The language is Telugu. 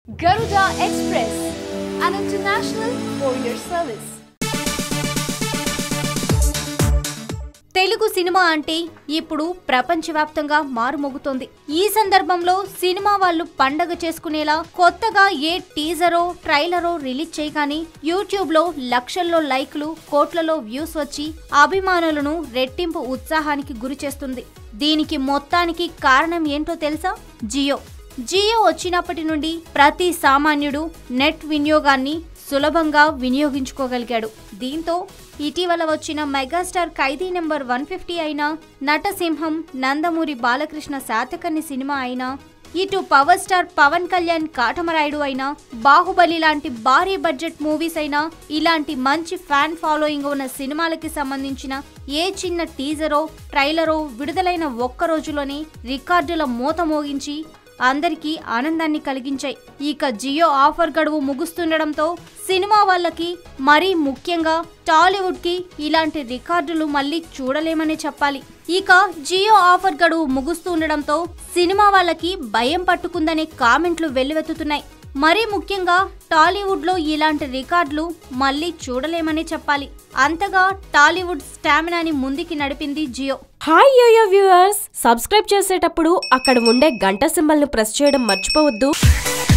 Garuda Express, an international courier service. Telugu cinema అంటే ఇప్పుడు ప్రపంచవ్యాప్తంగా మారుమోగుతోంది ఈ సందర్భంలో సినిమా వాళ్ళు పండగ చేసుకునేలా కొత్తగా ఏ టీజరో ట్రైలరో రిలీజ్ చేయగానే యూట్యూబ్ లో లక్షల్లో లైక్లు కోట్లలో వ్యూస్ వచ్చి అభిమానులను రెట్టింపు ఉత్సాహానికి గురి చేస్తుంది దీనికి మొత్తానికి కారణం ఏంటో తెలుసా జియో జియో వచ్చినప్పటి నుండి ప్రతి సామాన్యుడు నెట్ వినియోగాన్ని సులభంగా వినియోగించుకోగలిగాడు దీంతో ఇటీవల వచ్చిన megastar Khaidi number one fifty అయినా నటసింహం నందమూరి బాలకృష్ణ శాతకర్ణి సినిమా అయినా ఇటు పవర్ స్టార్ పవన్ కళ్యాణ్ కాటమరాయుడు అయినా బాహుబలి లాంటి భారీ బడ్జెట్ మూవీస్ అయినా ఇలాంటి మంచి ఫ్యాన్ ఫాలోయింగ్ ఉన్న సినిమాలకి సంబంధించిన ఏ చిన్న టీజరో ట్రైలరో విడుదలైన ఒక్క రోజులోనే రికార్డుల మూత మోగించి అందరికీ ఆనందాన్ని కలిగించాయి ఇక జియో ఆఫర్ గడువు ముగుస్తుండడంతో సినిమా వాళ్ళకి మరీ ముఖ్యంగా టాలీవుడ్ కి ఇలాంటి రికార్డులు మళ్ళీ చూడలేమనే చెప్పాలి ఇక జియో ఆఫర్ గడువు ముగుస్తుండడంతో సినిమా వాళ్ళకి భయం పట్టుకుందనే కామెంట్లు వెల్లువెత్తుతున్నాయి మరీ ముఖ్యంగా టాలీవుడ్ లో ఇలాంటి రికార్డులు మళ్ళీ చూడలేమనే చెప్పాలి అంతగా టాలీవుడ్ స్టామినాని ముందుకి నడిపింది జియో హాయ్ యోయో వ్యూవర్స్ సబ్స్క్రైబ్ చేసేటప్పుడు అక్కడ ఉండే గంట సింబల్ను ప్రెస్ చేయడం మర్చిపోవద్దు